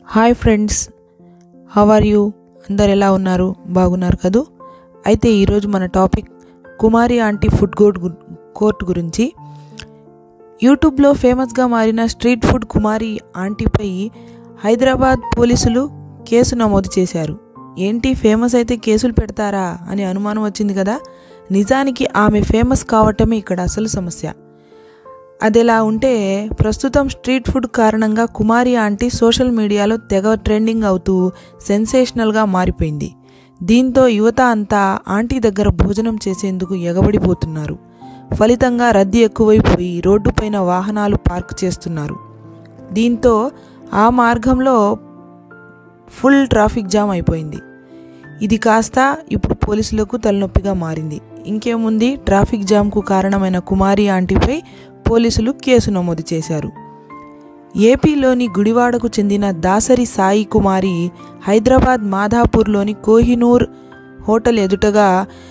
hi friends how are you అందరు ఎలా ఉన్నారు బాగున్నారు కదూ అయితే ఈరోజు మన topic Kumari aunty food court గు- కోర్ట్ గురించి యూట్యూబ్లో ఫేమస్గా మారిన స్ట్రీట్ ఫుడ్ కుమారి ఆంటీపై హైదరాబాద్ పోలీసులు కేసు నమోదు చేశారు ఏంటి ఫేమస్ అయితే కేసులు పెడతారా అని అనుమానం వచ్చింది కదా నిజానికి ఆమె ఫేమస్ కావటమే ఇక్కడ అసలు సమస్య అదిలా ఉంటే ప్రస్తుతం స్ట్రీట్ ఫుడ్ కారణంగా కుమారి ఆంటీ సోషల్ మీడియాలో తెగ ట్రెండింగ్ అవుతూ సెన్సేషనల్గా మారిపోయింది దీంతో యువత అంతా ఆంటీ దగ్గర భోజనం చేసేందుకు ఎగబడిపోతున్నారు ఫలితంగా రద్దీ ఎక్కువైపోయి రోడ్డుపైన వాహనాలు పార్క్ చేస్తున్నారు దీంతో ఆ మార్గంలో ఫుల్ ట్రాఫిక్ జామ్ అయిపోయింది ఇది కాస్త ఇప్పుడు పోలీసులకు తలనొప్పిగా మారింది ఇంకేముంది ట్రాఫిక్ జామ్కు కారణమైన కుమారి ఆంటీపై పోలీసులు కేసు నమోదు చేశారు ఏపీలోని గుడివాడకు చెందిన దాసరి సాయి కుమారి హైదరాబాద్ మాధాపూర్లోని కోహినూర్ హోటల్ ఎదుటగా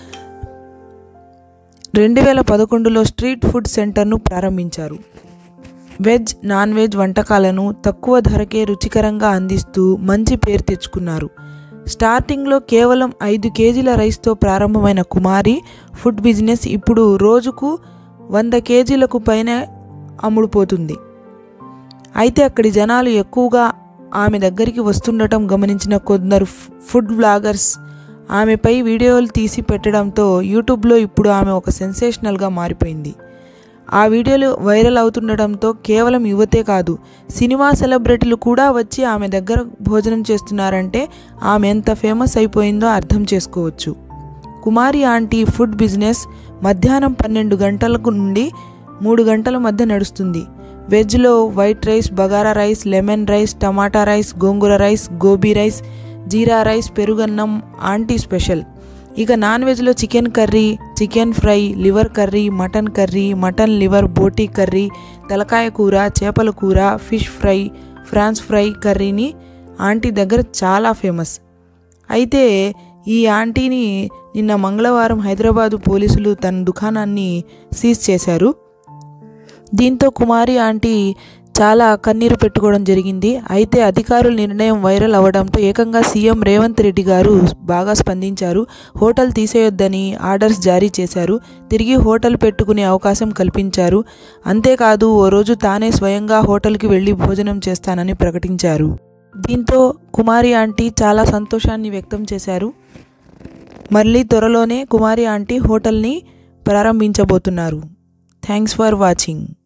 రెండు వేల పదకొండులో స్ట్రీట్ ఫుడ్ సెంటర్ను ప్రారంభించారు వెజ్ నాన్ వెజ్ వంటకాలను తక్కువ ధరకే రుచికరంగా అందిస్తూ మంచి పేరు తెచ్చుకున్నారు స్టార్టింగ్లో కేవలం ఐదు కేజీల రైస్తో ప్రారంభమైన కుమారి ఫుడ్ బిజినెస్ ఇప్పుడు రోజుకు వంద కేజీలకు పైన అమ్ముడుపోతుంది అయితే అక్కడి జనాలు ఎక్కువగా ఆమె దగ్గరికి వస్తుండటం గమనించిన కొందరు ఫ్- ఫుడ్ బ్లాగర్స్ ఆమెపై వీడియోలు తీసి పెట్టడంతో యూట్యూబ్లో ఇప్పుడు ఆమె ఒక సెన్సేషనల్గా మారిపోయింది ఆ వీడియోలు వైరల్ అవుతుండటంతో కేవలం యువతే కాదు సినిమా సెలబ్రిటీలు కూడా వచ్చి ఆమె దగ్గర భోజనం చేస్తున్నారంటే ఆమె ఎంత ఫేమస్ అయిపోయిందో అర్థం చేసుకోవచ్చు కుమారి ఆంటీ ఫుడ్ బిజినెస్ మధ్యాహ్నం పన్నెండు గంటలకు నుండి మూడు గంటల మధ్య నడుస్తుంది వెజ్లో white rice bagara rice lemon rice టమాటా rice gongura rice gobi rice jeera rice పెరుగన్నం ఆంటీ స్పెషల్ ఇక నాన్ వెజ్లో chicken curry chicken fry liver curry mutton curry mutton liver boti curry తలకాయ కూర చేపల కూర ఫిష్ ఫ్రై ఫ్రాన్స్ ఫ్రై కర్రీని ఆంటీ దగ్గర చాలా ఫేమస్ అయితే ఈ ఆంటీని నిన్న మంగళవారం హైదరాబాదు పోలీసులు తన దుకాణాన్ని సీజ్ చేశారు దీంతో కుమారి ఆంటీ చాలా కన్నీరు పెట్టుకోవడం జరిగింది అయితే అధికారుల నిర్ణయం వైరల్ అవ్వడంతో ఏకంగా సీఎం రేవంత్ రెడ్డి గారు బాగా స్పందించారు హోటల్ తీసేయొద్దని ఆర్డర్స్ జారీ చేశారు తిరిగి హోటల్ పెట్టుకునే అవకాశం కల్పించారు అంతేకాదు ఓ రోజు తానే స్వయంగా హోటల్కి వెళ్ళి భోజనం చేస్తానని ప్రకటించారు దీంతో కుమారి ఆంటీ చాలా సంతోషాన్ని వ్యక్తం చేశారు మళ్ళీ త్వరలోనే కుమారి ఆంటీ హోటల్ని ప్రారంభించబోతున్నారు థ్యాంక్స్ ఫర్ వాచింగ్